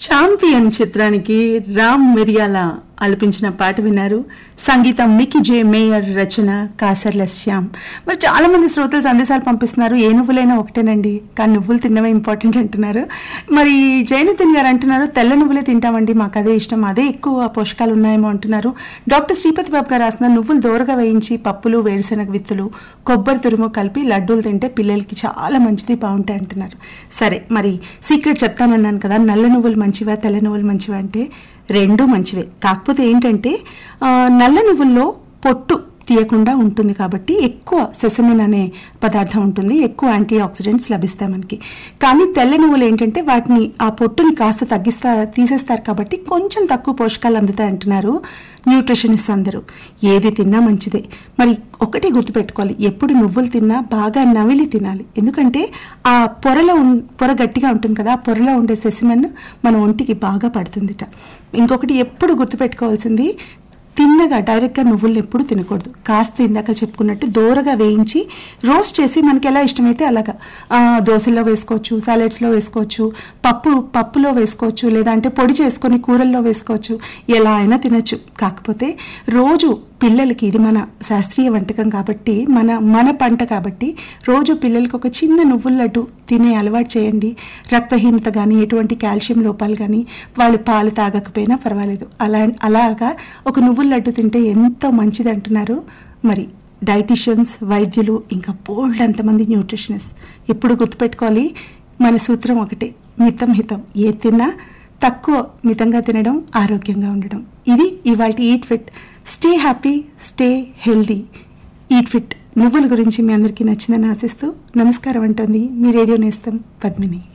champion చిత్రానికి రామ్ మిరియాల ఆలపించిన పాట విన్నారు సంగీతం మికి జే మేయర్ రచన కాసర్ల శ్యామ్ మరి చాలా మంది శ్రోతలు సందేశాలు పంపిస్తున్నారు ఏ నువ్వులైనా ఒకటేనండి కానీ నువ్వులు తిన్నవే ఇంపార్టెంట్ అంటున్నారు మరి జైనుద్దీన్ గారు అంటున్నారు తెల్ల నువ్వులే తింటామండి మాకు అదే ఇష్టం అదే ఎక్కువ పోషకాలు ఉన్నాయేమో అంటున్నారు డాక్టర్ శ్రీపతి బాబు గారు రాసిన నువ్వులు దూరగా వేయించి పప్పులు వేరుశెనగ విత్తులు కొబ్బరి తురుము కలిపి లడ్డూలు తింటే పిల్లలకి చాలా మంచిది బాగుంటాయి అంటున్నారు సరే మరి సీక్రెట్ చెప్తానన్నాను కదా నల్ల నువ్వులు మంచివా తెల్ల నువ్వులు మంచివా అంటే రెండూ మంచివే కాకపోతే ఏంటంటే ఆ, నల్ల నువ్వుల్లో పొట్టు తీయకుండా ఉంటుంది కాబట్టి ఎక్కువ సెసమిన్ అనే పదార్థం ఉంటుంది ఎక్కువ యాంటీ ఆక్సిడెంట్స్ లభిస్తాయి మనకి కానీ తెల్ల నువ్వులు ఏంటంటే వాటిని ఆ పొట్టుని కాస్త తగ్గిస్తా తీసేస్తారు కాబట్టి కొంచెం తక్కువ పోషకాలు అందుతాయి అంటున్నారు న్యూట్రిషనిస్ట్ అందరూ ఏది తిన్నా మంచిదే మరి ఒకటి గుర్తుపెట్టుకోవాలి ఎప్పుడు నువ్వులు తిన్నా బాగా నమిలి తినాలి ఎందుకంటే ఆ పొరలో ఉన్- పొర గట్టిగా ఉంటుంది కదా ఆ పొరలో ఉండే సెసిమన్ మన ఒంటికి బాగా పడుతుందిట ఇంకొకటి ఎప్పుడు గుర్తుపెట్టుకోవాల్సింది తిన్నగా డైరెక్ట్గా నువ్వుల్ని ఎప్పుడు తినకూడదు కాస్త ఇందాక చెప్పుకున్నట్టు దోరగా వేయించి రోస్ట్ చేసి మనకి ఎలా ఇష్టమైతే అలాగా ఆ, దోశల్లో వేసుకోవచ్చు సాలెడ్స్లో వేసుకోవచ్చు పప్పు పప్పులో వేసుకోవచ్చు లేదా అంటే పొడి చేసుకొని కూరల్లో వేసుకోవచ్చు ఎలా అయినా తినచ్చు కాకపోతే రోజు పిల్లలకి ఇది మన శాస్త్రీయ వంటకం కాబట్టి మన మన పంట కాబట్టి రోజు పిల్లలకి ఒక చిన్న నువ్వుల లడ్డు తినే అలవాటు చేయండి రక్తహీనత కానీ ఎటువంటి కాల్షియం లోపాలు కానీ వాళ్ళు పాలు తాగకపోయినా పర్వాలేదు అలా అలాగా ఒక నువ్వుల లడ్డు తింటే ఎంతో మంచిది అంటున్నారు మరి డైటీషియన్స్ వైద్యులు ఇంకా బోల్డ్ అంతమంది న్యూట్రిషనిస్ట్ ఎప్పుడు గుర్తుపెట్టుకోవాలి మన సూత్రం ఒకటే మితం హితం ఏ తిన్నా తక్కువ మితంగా తినడం ఆరోగ్యంగా ఉండడం ఇది ఇవాళ eat fit stay happy stay healthy eat fit నువ్వుల గురించి మీ అందరికీ నచ్చిందని ఆశిస్తూ నమస్కారం అంటోంది మీ రేడియో నేస్తం పద్మిని